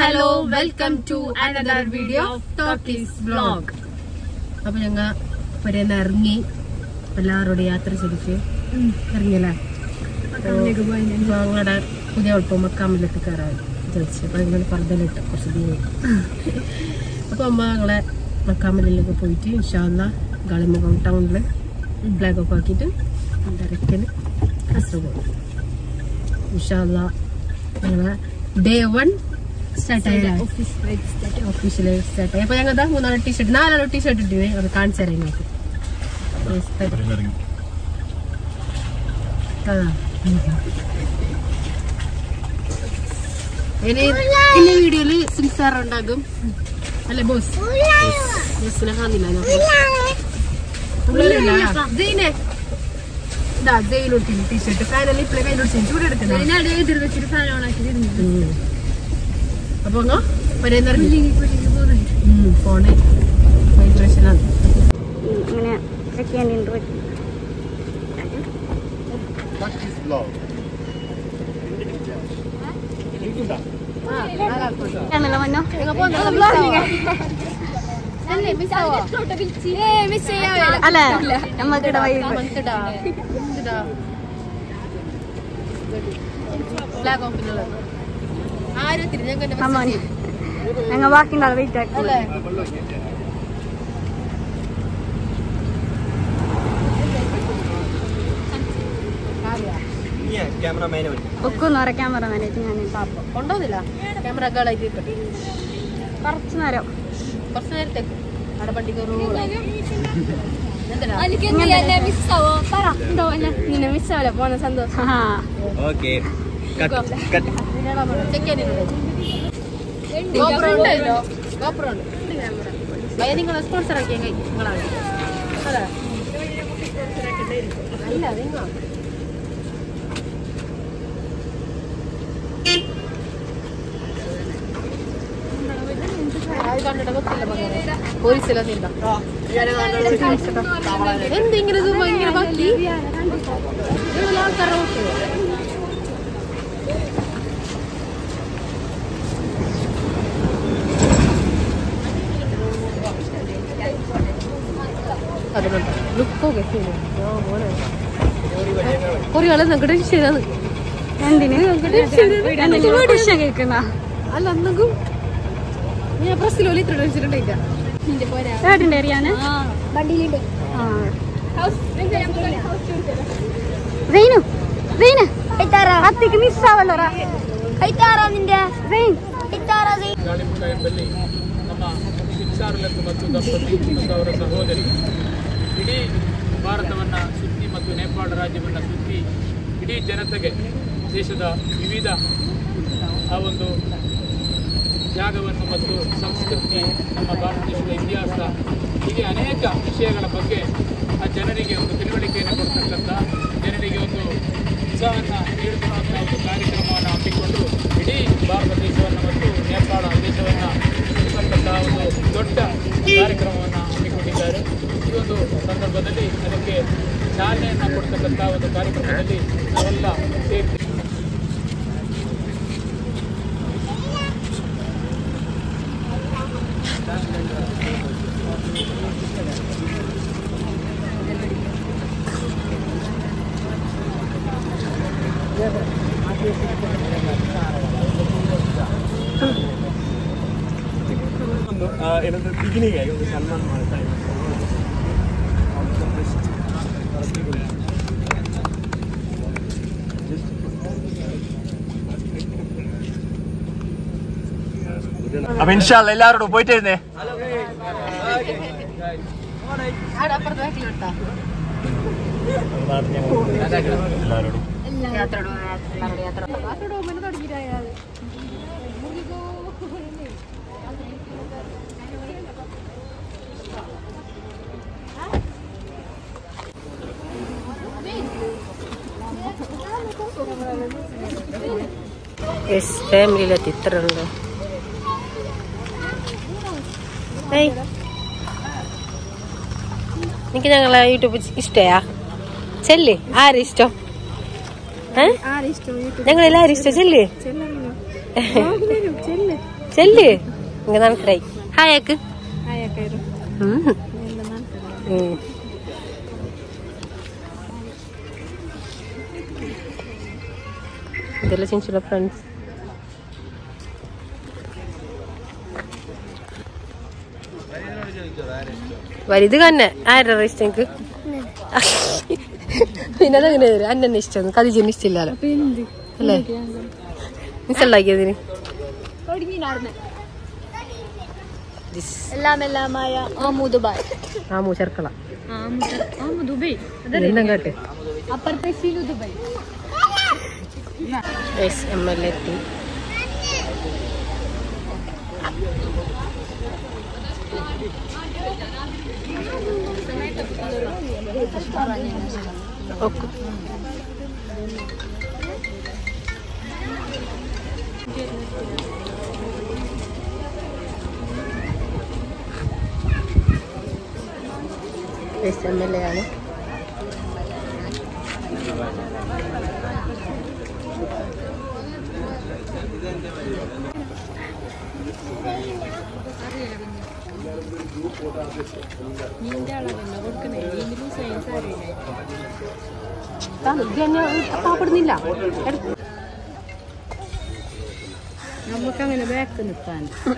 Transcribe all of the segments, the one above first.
Hello welcome to another video of talkies vlog അപ്പൊ ഞങ്ങ പുരേന്ന് ഇറങ്ങി എല്ലാവരോടും യാത്ര ചെയ്തിട്ട് ഇറങ്ങിയല്ലേ അപ്പൊ ഞങ്ങളുടെ പുതിയ ഉൾപ്പം മക്കാമിലിട്ട് കയറാൻ വിചാരിച്ചു അപ്പൊ ഞങ്ങൾ പർദ്ദലിട്ട് കുറച്ച് ദൂരം അപ്പൊ അമ്മ ഞങ്ങളെ മക്കാമിലേക്ക് പോയിട്ട് ഇൻഷാല്ല ഗാളിമുഖം ടൗണിൽ ഫ്ലാഗ് ഓഫ് ആക്കിയിട്ട് ഡയറക്റ്റിന് കാസർഗോഡ് ഇൻഷാല്ല ഞങ്ങളെ ഡേ വൺ സ്റ്റാർട്ട് ആയില്ലേ ഒഫീഷ്യലി സ്റ്റാർട്ട് ആയി അപ്പൊ ഞങ്ങൾ മൂന്നാല് ടീഷർട്ട് നാലാല് ടീഷർട്ട് ഇട്ടിന് അത് കാണിച്ചു തരാം നിങ്ങൾക്ക് Yes, തരാം. ആ. ഇനി ഇനി വീഡിയോയില് സിൻസാർ ഉണ്ടാകും അല്ലെ ബോസ് ബോസിനെ കാണില്ല ജയിനെ ഇതാ ജയിലൊട്ടി ടീഷർട്ട് ഫാനൽ ഇപ്പളെ കയ്യിലൊട്ടി ചൂടെടുക്കുന്നത് എതിർവെച്ചിട്ട് ഫാൻ ഓണാക്കി അപ്പൊ അങ്ങ് പരേന്നിറങ്ങി ഫോണ് വൈബ്രേഷൻ ആണ് ഇങ്ങനെ വെക്കാൻ ഇൻട്രോ ആണല്ലോ മന്നോ അല്ല നമ്മക്കിട വൈ ബ്ലാക്ക് ഓഫിനുള്ളത് ആരും തിരിഞ്ഞ അമ്മോൻ ഞങ്ങൾ ബാക്കിയുള്ള ആൾ വെയിറ്റ് ആക്കി അല്ലേ ഒക്കൊന്നും പറയാം ക്യാമറ മാനേജ് ഞാൻ പാപ്പം കൊണ്ടോന്നില്ല ക്യാമറ ഗാളായിട്ട് ഇരിക്കട്ടെ കുറച്ച് നേരം കുറച്ച് നേരത്തേക്ക് അവിടെ വണ്ടിക്ക് റൂൾ എന്തിനാ നിന്നെ മിസ്സാവല്ലേ പോണ സന്തോഷം ആ ഓക്കെ കട്ട് കട്ട് ചെക്ക് ചെയ്യാനില്ലേ ഗോപ്രോ ഉണ്ടല്ലോ ഗോപ്രോ ഉണ്ട് ഭയ നിങ്ങൾ സ്പോൺസർ ആക്കിയ കൈ നിങ്ങളാണ് അതെ അല്ല നിങ്ങൾ കണ്ടിട്ട് ಗೊತ್ತಿಲ್ಲ ಮಗನೇ പോലീസില്ല നിന്ന എന്തിങ്ങനെ ഇത് ഭയങ്കര ബാക്കി ഇവിടെ ആൾക്കാരുടെ നോക്കുക അതുകൊണ്ട് ലുക്കൊക്കെ കുറേ ആളെ ഞങ്ങളുടെ ശരിയാണ് എന്തിന് എന്തിന് കേൾക്കുന്ന അല്ല അന്നെങ്കും ഞാൻ പ്രസ്സിൽ ഒലി ഇത്ര വെച്ചിട്ടുണ്ടായില്ല ഏട്ടിന്റെ അറിയാന് റെയിനു റെയിന് അത്തിക്ക് മിസ്സാവല്ലോ നിന്റെ റെയിൻ ಗಾಳಿಪುಟ ಎಂಬಲ್ಲಿ ನಮ್ಮ ಶಿಕ್ಷಾರ್ಲಕ್ ಮತ್ತು ದಂಪತಿ ಮತ್ತು ಅವರ ಸಹೋದರಿ ಇಡೀ ಭಾರತವನ್ನು ಸುತ್ತಿ ಮತ್ತು ನೇಪಾಳ ರಾಜ್ಯವನ್ನು ಸುತ್ತಿ ಇಡೀ ಜನತೆಗೆ ದೇಶದ ವಿವಿಧ ಆ ಒಂದು ಜಾಗವನ್ನು ಮತ್ತು ಸಂಸ್ಕೃತಿ ನಮ್ಮ ಭಾರತ ದೇಶದ ಇತಿಹಾಸ ಹೀಗೆ ಅನೇಕ ವಿಷಯಗಳ ಬಗ್ಗೆ ಆ ಜನರಿಗೆ ಒಂದು ತಿಳುವಳಿಕೆಯನ್ನು ಕೊಡ್ತಕ್ಕಂಥ ಜನರಿಗೆ ಒಂದು ಉತ್ಸಾಹವನ್ನು ನೀಡುವಂಥ ಒಂದು ಕಾರ್ಯಕ್ರಮವನ್ನು ಹಮ್ಮಿಕೊಂಡು ಇಡೀ ಭಾರತ ದೇಶವನ್ನು ಮತ್ತು ನೇಪಾಳ ದೇಶವನ್ನು ಸುತ್ತಕ್ಕಂಥ ಒಂದು ದೊಡ್ಡ ಕಾರ್ಯಕ್ರಮವನ್ನು ಹಮ್ಮಿಕೊಂಡಿದ್ದಾರೆ ಈ ಒಂದು ಸಂದರ್ಭದಲ್ಲಿ ಅದಕ್ಕೆ ಚಾಲನೆಯನ್ನು ಕೊಡ್ತಕ್ಕಂಥ ಒಂದು ಕಾರ್ಯಕ್ರಮದಲ್ಲಿ ನಾವೆಲ್ಲ ಸೇರಿ ಒಂದು ಏನಂದ್ರೆ ಬಿಗಿನಿಂಗ್ ಆಗಿ ಒಂದು ಸನ್ಮಾನ ಮಾಡ್ತಾ ಇದ್ದಾರೆ അപ്പൊ ഇൻഷാല്ല എല്ലാവരോടും പോയിട്ടിരുന്നേ ആടെ അപ്പുറത്ത് ബാക്കിൽ എടുത്താ എല്ലാവരോടും യാത്ര എല്ലാവരുടെ യാത്ര എസ് ഫാമിലിയിലെത്തി ഇത്ര ഉണ്ട് ഏയ് എനിക്ക് ഞങ്ങളെ യൂട്യൂബ് ഇഷ്ടയാ ചെല്ല് ആരും ഇഷ്ടം ഏ ഞങ്ങൾ എല്ലാരും ഇഷ്ടം ചെല്ല് ചെല്ല് ഇങ്ങ നനക്കരായി ഹായക്ക് ഇതെല്ലാം ചിഞ്ചുള്ള ഫ്രണ്ട്സ് വലുത് തന്നെ ആരുടെ ഇഷ്ടം എനിക്ക് പിന്നെ അതങ്ങനെ വരും അന്നെ ഇഷ്ടം കതിജിന് ഇഷ്ടമില്ലല്ലോ അല്ലേ മിസ്സുണ്ടാക്കിയതിന് എല്ലാം എല്ലാമായ ആമു ദുബായ് ആ മൂച്ചർക്കള ആമു ദുബായ് എല്ലാം കേട്ടെ അപ്പുറത്തെ ശീലു ദുബായ് എം എൽ എത്തി okay yes M L A ആണ് പാപ്പെടുന്നില്ല നമുക്കങ്ങനെ ബാക്ക് നിൽക്കാൻ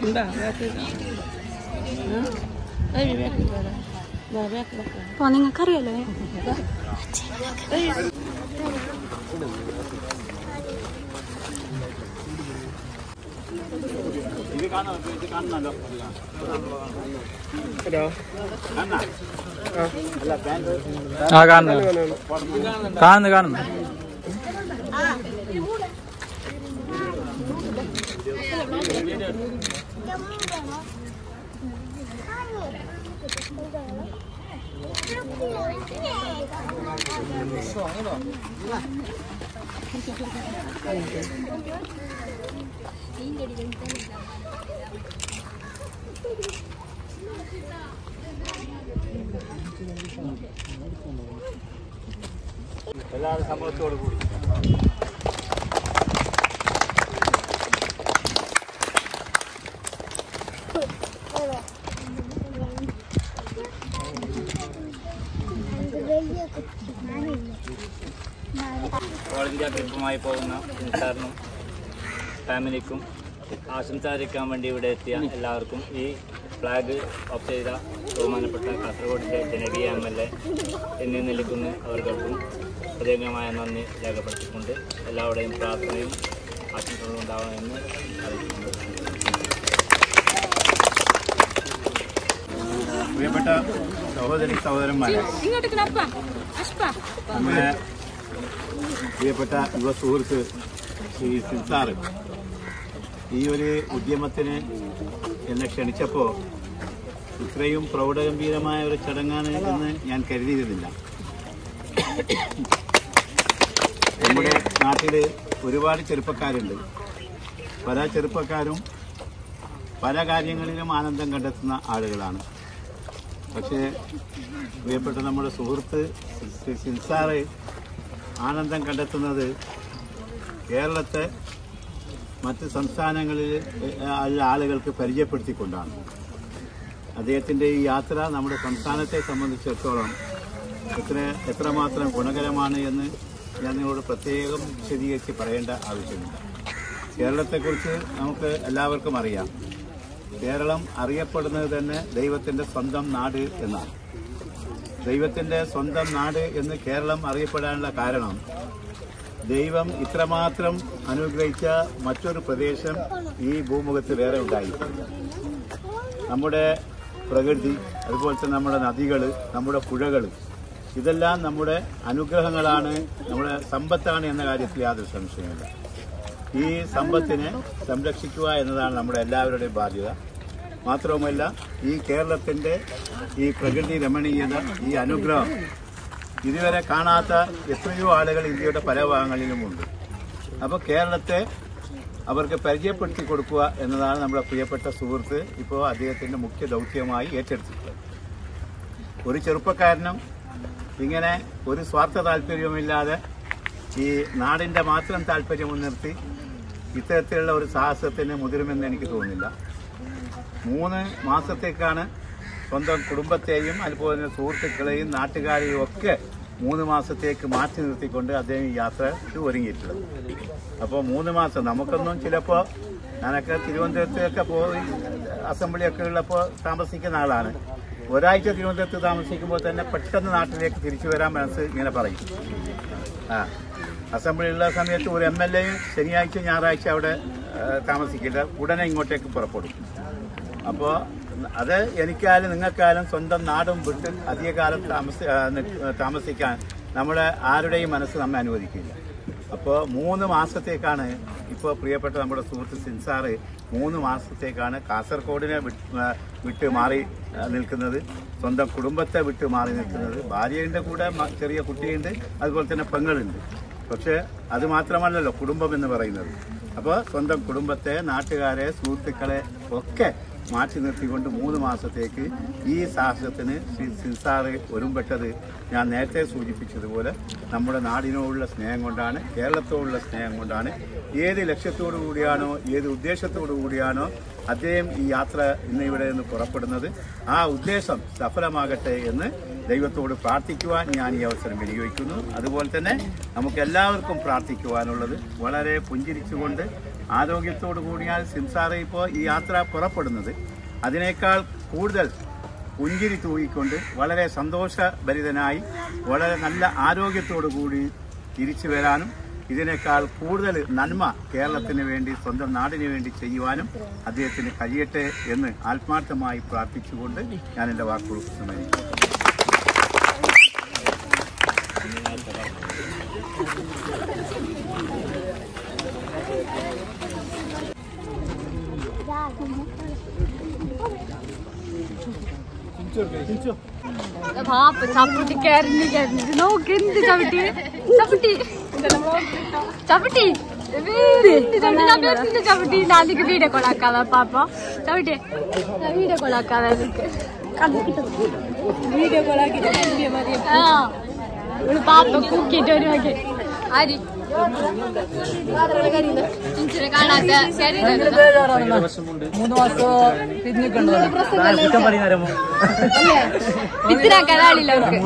അപ്പൊ നിങ്ങൾക്കറിയാലോ ആ കാണുന്നു കാണുന്നു കാണുന്നു എല്ലാവരും സമ്മതത്തോടു കൂടി ഓൾ ഇന്ത്യ ട്രിപ്പുമായി പോകുന്ന സാറിനും ഫാമിലിക്കും ആശംസാരിക്കാൻ വേണ്ടി ഇവിടെ എത്തിയ എല്ലാവർക്കും ഈ ഫ്ലാഗ് ഓഫ് ചെയ്ത ബഹുമാനപ്പെട്ട കാസർഗോഡിൻ്റെ ജനകീയ എം എൽ എ എന്നീ നിൽക്കുന്ന അവർക്കും പ്രത്യേകമായ നന്ദി രേഖപ്പെടുത്തിക്കൊണ്ട് എല്ലാവരുടെയും പ്രാർത്ഥനയും ആശംസകളും ഉണ്ടാവണമെന്ന് അറിയിക്കുന്നുണ്ട് പ്രിയപ്പെട്ട സഹോദരി സഹോദരന്മാരെ നമ്മുടെ പ്രിയപ്പെട്ട യുവ സുഹൃത്ത് ശ്രീ സിൻസാറ് ഈ ഒരു ഉദ്യമത്തിന് എന്നെ ക്ഷണിച്ചപ്പോൾ ഇത്രയും പ്രൗഢഗംഭീരമായ ഒരു ചടങ്ങാണ് എന്ന് ഞാൻ കരുതിയിരുന്നില്ല നമ്മുടെ നാട്ടിൽ ഒരുപാട് ചെറുപ്പക്കാരുണ്ട് പല ചെറുപ്പക്കാരും പല കാര്യങ്ങളിലും ആനന്ദം കണ്ടെത്തുന്ന ആളുകളാണ് പക്ഷേ പ്രിയപ്പെട്ട നമ്മുടെ സുഹൃത്ത് ശ്രീ സിൻസാറ് ആനന്ദം കണ്ടെത്തുന്നത് കേരളത്തെ മറ്റ് സംസ്ഥാനങ്ങളിൽ ഉള്ള ആളുകൾക്ക് പരിചയപ്പെടുത്തിക്കൊണ്ടാണ് അദ്ദേഹത്തിൻ്റെ ഈ യാത്ര നമ്മുടെ സംസ്ഥാനത്തെ സംബന്ധിച്ചിടത്തോളം എത്ര എത്രമാത്രം ഗുണകരമാണ് എന്ന് ഞാൻ നിങ്ങളോട് പ്രത്യേകം വിശദീകരിച്ച് പറയേണ്ട ആവശ്യമില്ല കേരളത്തെക്കുറിച്ച് നമുക്ക് എല്ലാവർക്കും അറിയാം കേരളം അറിയപ്പെടുന്നത് തന്നെ ദൈവത്തിൻ്റെ സ്വന്തം നാട് എന്നാണ് ദൈവത്തിൻ്റെ സ്വന്തം നാട് എന്ന് കേരളം അറിയപ്പെടാനുള്ള കാരണം ദൈവം ഇത്രമാത്രം അനുഗ്രഹിച്ച മറ്റൊരു പ്രദേശം ഈ ഭൂമുഖത്ത് വേറെ ഉണ്ടായിട്ടില്ല നമ്മുടെ പ്രകൃതി അതുപോലെ തന്നെ നമ്മുടെ നദികൾ നമ്മുടെ പുഴകൾ ഇതെല്ലാം നമ്മുടെ അനുഗ്രഹങ്ങളാണ് നമ്മുടെ സമ്പത്താണ് എന്ന കാര്യത്തിൽ യാതൊരു സംശയമില്ല ഈ സമ്പത്തിനെ സംരക്ഷിക്കുക എന്നതാണ് നമ്മുടെ എല്ലാവരുടെയും ബാധ്യത മാത്രവുമല്ല ഈ കേരളത്തിൻ്റെ ഈ പ്രകൃതി രമണീയത ഈ അനുഗ്രഹം ഇതുവരെ കാണാത്ത എത്രയോ ആളുകൾ ഇന്ത്യയുടെ പല ഭാഗങ്ങളിലുമുണ്ട് അപ്പോൾ കേരളത്തെ അവർക്ക് പരിചയപ്പെടുത്തി കൊടുക്കുക എന്നതാണ് നമ്മുടെ പ്രിയപ്പെട്ട സുഹൃത്ത് ഇപ്പോൾ അദ്ദേഹത്തിൻ്റെ മുഖ്യ ദൗത്യമായി ഏറ്റെടുത്തിട്ടുള്ളത് ഒരു ചെറുപ്പക്കാരനും ഇങ്ങനെ ഒരു സ്വാർത്ഥ താല്പര്യവുമില്ലാതെ ഈ നാടിൻ്റെ മാത്രം താല്പര്യം മുൻനിർത്തി ഇത്തരത്തിലുള്ള ഒരു സാഹസത്തിന് മുതിരുമെന്ന് എനിക്ക് തോന്നുന്നില്ല മൂന്ന് മാസത്തേക്കാണ് സ്വന്തം കുടുംബത്തെയും അതുപോലെ തന്നെ സുഹൃത്തുക്കളെയും നാട്ടുകാരെയും ഒക്കെ മൂന്ന് മാസത്തേക്ക് മാറ്റി നിർത്തിക്കൊണ്ട് അദ്ദേഹം ഈ യാത്രയ്ക്ക് ഒരുങ്ങിയിട്ടുള്ളത് അപ്പോൾ മൂന്ന് മാസം നമുക്കൊന്നും ചിലപ്പോൾ ഞാനൊക്കെ തിരുവനന്തപുരത്തൊക്കെ പോയി അസംബ്ലിയൊക്കെ ഉള്ളപ്പോൾ താമസിക്കുന്ന ആളാണ് ഒരാഴ്ച തിരുവനന്തപുരത്ത് താമസിക്കുമ്പോൾ തന്നെ പെട്ടെന്ന് നാട്ടിലേക്ക് തിരിച്ചു വരാൻ മനസ്സ് ഇങ്ങനെ പറയും ആ അസംബ്ലിയുള്ള സമയത്ത് ഒരു എം എൽ എയും ശനിയാഴ്ച ഞായറാഴ്ച അവിടെ ആ, താമസിക്കില്ല ഉടനെ ഇങ്ങോട്ടേക്ക് പുറപ്പെടും അപ്പോൾ അത് എനിക്കായാലും നിങ്ങൾക്കായാലും സ്വന്തം നാടും വിട്ട് അധികകാലം താമസ ആ, നിക്ക്- താമസിക്കാൻ നമ്മുടെ ആരുടെയും മനസ്സ് നമ്മെ അനുവദിക്കില്ല അപ്പോൾ മൂന്ന് മാസത്തേക്കാണ് ഇപ്പോൾ പ്രിയപ്പെട്ട നമ്മുടെ സുഹൃത്ത് സിൻസാറ് മൂന്ന് മാസത്തേക്കാണ് കാസർഗോഡിനെ വിട്ട് ആ, വിട്ട് മാറി ആ, നിൽക്കുന്നത് സ്വന്തം കുടുംബത്തെ വിട്ട് മാറി നിൽക്കുന്നത് ഭാര്യയുടെ കൂടെ മ- ചെറിയ കുട്ടിയുണ്ട് അതുപോലെ തന്നെ പെങ്ങളുണ്ട് പക്ഷേ അത് മാത്രമല്ലല്ലോ കുടുംബം എന്ന് പറയുന്നത് അപ്പോൾ സ്വന്തം കുടുംബത്തെ നാട്ടുകാരെ സുഹൃത്തുക്കളെ ഒക്കെ മാറ്റി നിർത്തിക്കൊണ്ട് മൂന്ന് മാസത്തേക്ക് ഈ സാഹസത്തിന് ശ്രീ സിൻസാറ് ഒരുമ്പെട്ടത് ഞാൻ നേരത്തെ സൂചിപ്പിച്ചതുപോലെ നമ്മുടെ നാടിനോടുള്ള സ്നേഹം കൊണ്ടാണ് കേരളത്തോടുള്ള സ്നേഹം കൊണ്ടാണ് ഏത് ലക്ഷ്യത്തോടു കൂടിയാണോ ഏത് ഉദ്ദേശത്തോടു കൂടിയാണോ അദ്ദേഹം ഈ യാത്ര ഇന്ന് ഇവിടെ നിന്ന് പുറപ്പെടുന്നത് ആ ഉദ്ദേശം സഫലമാകട്ടെ എന്ന് ദൈവത്തോട് പ്രാർത്ഥിക്കുവാൻ ഞാൻ ഈ അവസരം വിനിയോഗിക്കുന്നു അതുപോലെ തന്നെ നമുക്ക് എല്ലാവർക്കും പ്രാർത്ഥിക്കുവാനുള്ളത് വളരെ പുഞ്ചിരിച്ചുകൊണ്ട് ആരോഗ്യത്തോടു കൂടിയാൽ സിംസാറ് ഇപ്പോൾ ഈ യാത്ര പുറപ്പെടുന്നത് അതിനേക്കാൾ കൂടുതൽ പുഞ്ചിരി തൂകിക്കൊണ്ട് വളരെ സന്തോഷഭരിതനായി വളരെ നല്ല ആരോഗ്യത്തോടു കൂടി തിരിച്ചു വരാനും ഇതിനേക്കാൾ കൂടുതൽ നന്മ കേരളത്തിന് വേണ്ടി സ്വന്തം നാടിന് വേണ്ടി ചെയ്യുവാനും അദ്ദേഹത്തിന് കഴിയട്ടെ എന്ന് ആത്മാർത്ഥമായി പ്രാർത്ഥിച്ചുകൊണ്ട് ഞാൻ എൻ്റെ വാക്കുകൾ സമ്മതിക്കുന്നു പാപ്പ ചവിട്ടി കയറി കയറി നോക്ക് എന്ത് ചവിട്ടി ചവിട്ടി ചവിട്ടി എന്ത് ചവിട്ടി ഞാൻ എന്ത് ചവിട്ടി നാലിക്ക് വീഡിയോ കൊളാക്കാതെ പാപ്പ ചവിട്ടി വീഡിയോ കൊളാക്കാതെ വീഡിയോ കൊളാക്കി ആ ഒരു പാപ്പ കുക്കിട്ട് ഒരു വകെ ആരി ഇച്ചിരി കാണാത്ത ശരി ഇത്തിരാക്കാൻ ആളില്ല അവർക്ക്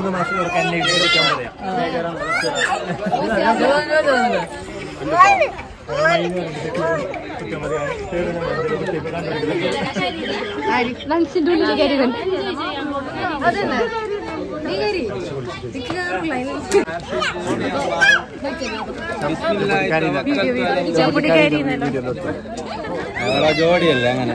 മനസ്സിന്റെ ഉള്ളിൽ കയറി ചവിട്ടി കയറി ജോഡിയല്ലേ അങ്ങനെ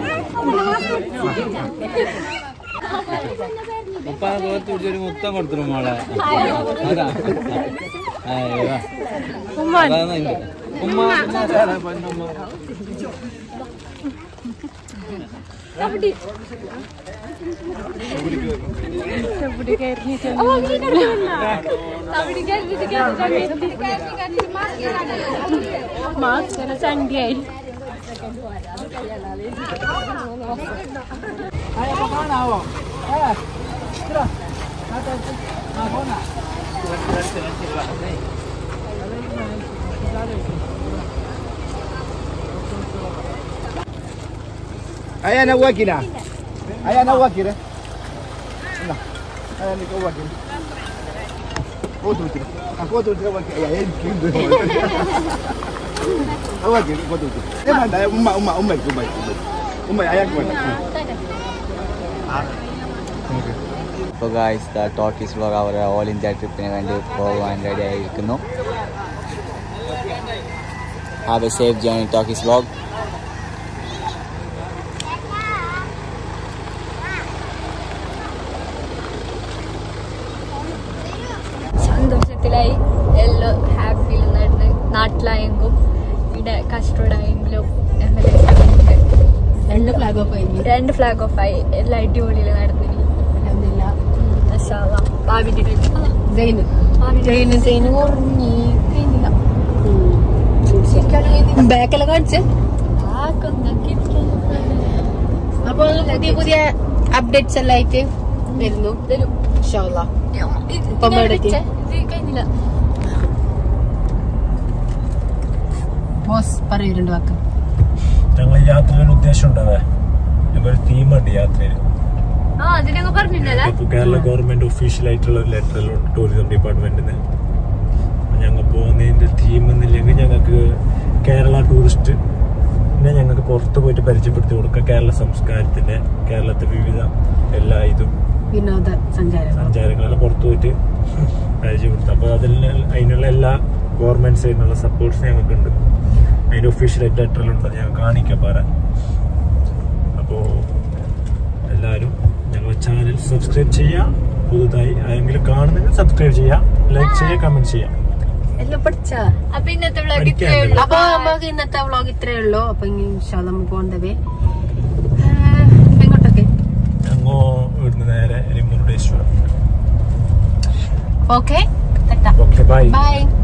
ഉപ്പാനെ കോർത്ത് പിടിച്ചൊരു മുത്തം കൊടുത്തിരും മോളെ അതാ അയ്യോ. അതാണ് അതിന്റെ. ഉമ്മ പിന്നെ ആരാ പൊന്നുമ്മ? മാസ്കര ചണ്ടിയായി Ayan, nawagi na. Ayan, nawagi na. Ano? Ayan, ikaw wagi na. Kodo tira. Ako to tira wagi. Ayan, kindo. Awagi, kodo tira. Eh, man, ay, umma, umma, umma, umma, umma. Umma, ayan ko na. അപ്പോൾ guys the talkies vlog അവരുടെ all India ട്രിപ്പിന് വേണ്ടി പോകാൻ ready ആയിരിക്കുന്നു have a safe journey talkies vlog സന്തോഷത്തിലായി എല്ലാം ഹാപ്പിയിൽ നടന്ന് നാട്ടിലായെങ്കും ഇവിടെ കഷ്ടോടായെങ്കിലും എം എൽ എ രണ്ട് ഫ്ലാഗ് ഓഫ് കഴിഞ്ഞു രണ്ട് ഫ്ലാഗ് ഓഫ് ആയി എല്ലാം അടിപൊളിയിൽ നടന്നു ഭാവിന്റെ ജയിന് ജയിന് ജയിന് ഉറങ്ങി കഴിഞ്ഞില്ല ബാക്കെല്ലാം കാണിച്ച് ആക്കുന്നൊക്കെ അപ്പോൾ പുതിയ പുതിയ അപ്ഡേറ്റ്സ് എല്ലാം ആയിട്ട് വരുന്നു തരും ഇൻഷാല്ലാ ഇത് ഇപ്പം ഞാൻ എവിടെത്തി? വെച്ചേ. ഇത് കഴിഞ്ഞില്ല ബോസ് പറയൂ രണ്ട് വാക്ക് ഞങ്ങൾ യാത്രയിൽ ഒരു ഉദ്ദേശം ഉണ്ടാവേ ഞങ്ങൾ തീമുണ്ട് യാത്രയിൽ ആ അതിനങ്ങ് പറഞ്ഞില്ലല്ലേ ഇപ്പൊ കേരള ഗവൺമെന്റ് ഒഫീഷ്യൽ ആയിട്ടുള്ള ഒരു ലെറ്റർ ടൂറിസം ഡിപ്പാർട്ട്മെന്റിന് ഞങ്ങൾ പോകുന്നതിന്റെ തീം എന്നില്ലെങ്കിൽ ഞങ്ങൾക്ക് കേരള ടൂറിസ്റ്റ് പിന്നെ ഞങ്ങൾക്ക് പുറത്ത് പോയിട്ട് പരിചയപ്പെടുത്തി കൊടുക്കുക കേരള സംസ്കാരത്തിന്റെ കേരളത്തെ വിവിധ എല്ലാ ഇതും വിനോദ സഞ്ചാരം സഞ്ചാരങ്ങളെല്ലാം പുറത്തു പോയിട്ട് പരിചയപ്പെടുത്തും അപ്പോൾ അതിൽ അതിനുള്ള എല്ലാ ഗവൺമെന്റ് സൈഡിനുള്ള സപ്പോർട്ട്സ് ഞങ്ങൾക്കുണ്ട് അതിന്റെ ഒഫീഷ്യൽ ആയിട്ട് ലെറ്ററിലുണ്ട് ഞങ്ങൾ കാണിക്കാം പറയാൻ അപ്പോൾ എല്ലാവരും ഞങ്ങളുടെ ചാനൽ സബ്സ്ക്രൈബ് ചെയ്യുക പുതുതായി ആരെങ്കിലും കാണുന്നെങ്കിൽ സബ്സ്ക്രൈബ് ചെയ്യുക ലൈക്ക് ചെയ്യുക കമന്റ് ചെയ്യുക എല്ലാം പഠിച്ച അപ്പൊ ഇന്നത്തെ വ്ളോഗ് പഠിക്കാൻ ഇത്രയേ ഉള്ളൂ അപ്പൊ നമുക്ക് ഇന്നത്തെ വ്ളോഗ് ഇത്രേ ഉള്ളൂ അപ്പൊ ഇനി ഇൻഷാ നമുക്ക് പോകണ്ടവേ എങ്ങോട്ടൊക്കെ ഞങ്ങൾ ഇവിടുന്ന് നേരെ Murudeshwar okay okay bye by